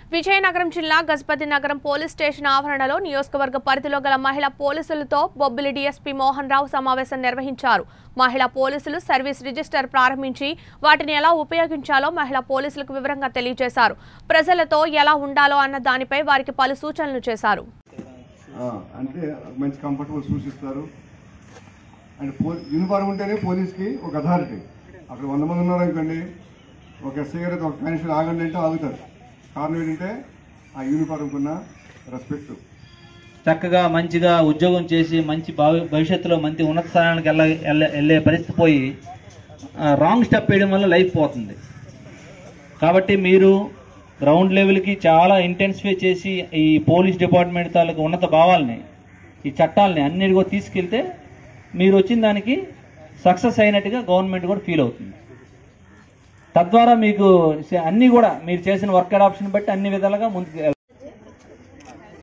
విజయనగరం జిల్లా గజపతి నగరం police station ఆవరణలో నియోజకవర్గ పరిధిలో గల మహిళా పోలీసులతో బొబ్బిలి డీఎస్పీ మోహన్ రావు సమావేశం నిర్వహించారు మహిళా పోలీసులు సర్వీస్ రిజిస్టర్ ప్రారంభించి వాటిని ఎలా ఉపయోగించాలో మహిళా పోలీసులకు వివరంగా తెలియజేశారు ప్రజలతో ఎలా ఉండాలో అన్న దానిపై వారికి పలు సూచనలు చేశారు ఆ, అంటే మంచి కంఫర్టబుల్ సూచిస్తారు అండ్ పో యూనిఫామ్ ఉంటేనే పోలీస్కి ఒక అథారిటీ అక్కడ వంద మంది ఉన్నారనుకోండి ఒక ఎస్ఐ గారు ఒక కానిస్టేబుల్ ఆగండి అంటే ఆగుతారు కారణం ఏంటంటే ఆ యూనిఫామ్కి ఉన్న రెస్పెక్ట్ చక్కగా మంచిగా ఉద్యోగం చేసి మంచి భవి భవిష్యత్తులో మంచి ఉన్నత స్థానానికి వెళ్ళ వెళ్ళ- వెళ్ళే పరిస్థితి పోయి రాంగ్ స్టెప్ వేయడం వల్ల లైఫ్ పోతుంది కాబట్టి మీరు గ్రౌండ్ లెవెల్కి చాలా ఇంటెన్సిఫై చేసి ఈ పోలీస్ డిపార్ట్మెంట్ తాలూకు ఉన్నత భావాల్ని ఈ చట్టాలని అన్నిటి కూడా తీసుకెళ్తే మీరు వచ్చిన దానికి సక్సెస్ అయినట్టుగా గవర్నమెంట్ కూడా ఫీల్ అవుతుంది తద్వారా మీకు అన్నీ కూడా మీరు చేసిన వర్క్ అడాప్షన్ బట్టి అన్ని విధాలుగా ముందుకు